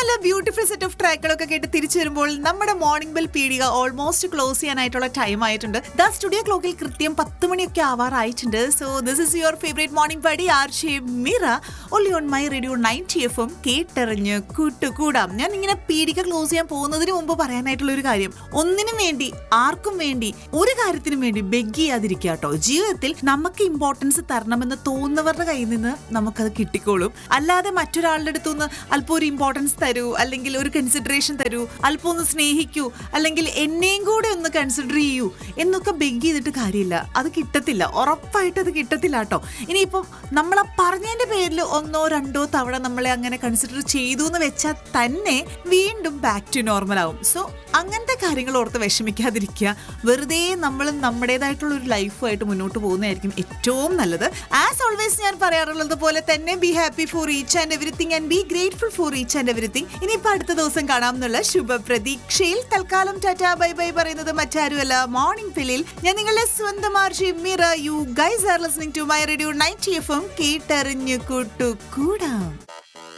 നല്ല beautiful set of ട്രാക്കുകളൊക്കെ കേട്ട് തിരിച്ചു വരുമ്പോൾ നമ്മുടെ മോർണിംഗ് ബെൽ പീടിക ഓൾമോസ്റ്റ് ക്ലോസ് ചെയ്യാനായിട്ടുള്ള ടൈം ആയിട്ടുണ്ട് ദ സ്റ്റുഡിയോ ക്ലോക്കിൽ കൃത്യം പത്ത് മണിയൊക്കെ ആവാറായിട്ടുണ്ട് so this is your favourite morning പടി ആർ ഷേ മിറ ഒല്ലി on my radio ninety F M കേട്ടെറിഞ്ഞ് കൂട്ടുകൂടാം ഞാൻ ഇങ്ങനെ പീടിക ക്ലോസ് ചെയ്യാൻ പോകുന്നതിന് മുമ്പ് പറയാനായിട്ടുള്ള ഒരു കാര്യം ഒന്നിനും വേണ്ടി ആർക്കും വേണ്ടി ഒരു കാര്യത്തിനും വേണ്ടി ബെഗ് ചെയ്യാതിരിക്കുക കേട്ടോ ജീവിതത്തിൽ നമുക്ക് ഇമ്പോർട്ടൻസ് തരണമെന്ന് തോന്നുന്നവരുടെ കയ്യിൽ നിന്ന് നമുക്കത് കിട്ടിക്കോളും അല്ലാതെ മറ്റൊരാളുടെ അടുത്തുനിന്ന് അല്പം ഒരു ഇമ്പോർട്ടൻസ് തരൂ അല്ലെങ്കിൽ ഒരു കൺസിഡറേഷൻ തരൂ അല്പം ഒന്ന് സ്നേഹിക്കൂ അല്ലെങ്കിൽ എന്നെയും കൂടെ ഒന്ന് കൺസിഡർ ചെയ്യൂ എന്നൊക്കെ ബെഗ് ചെയ്തിട്ട് കാര്യമില്ല അത് കിട്ടത്തില്ല ഉറപ്പായിട്ട് അത് കിട്ടത്തില്ല കേട്ടോ ഇനിയിപ്പം നമ്മളെ പറഞ്ഞതിന്റെ പേരിൽ ഒന്നോ രണ്ടോ തവണ നമ്മളെ അങ്ങനെ കൺസിഡർ ചെയ്തു എന്ന് വെച്ചാൽ തന്നെ വീണ്ടും ബാക്ക് ടു നോർമൽ ആവും സോ അങ്ങനത്തെ കാര്യങ്ങൾ ഓർത്ത് വിഷമിക്കാതിരിക്കുക വെറുതെ നമ്മൾ നമ്മുടേതായിട്ടുള്ള ഒരു ലൈഫുമായിട്ട് മുന്നോട്ട് പോകുന്നതായിരിക്കും ഏറ്റവും നല്ലത് ആസ് ഓൾവേസ് ഞാൻ പറയാറുള്ളത് പോലെ തന്നെ be happy for each and everything and be grateful for each and everything ഇനിയിപ്പോൾ അടുത്ത ദിവസം കാണാം എന്നുള്ള ശുഭപ്രതീക്ഷയിൽ തൽക്കാലം ടാറ്റ ബൈ ബൈ പറയുന്നത് മറ്റാരുമല്ല മോർണിംഗ് ഫിലിൽ ഞാൻ നിങ്ങളുടെ സ്വന്തം Arshi Mira you guys are listening to my radio night F M കേട്ടറിഞ്ഞു കൂട്ടു കൂടാം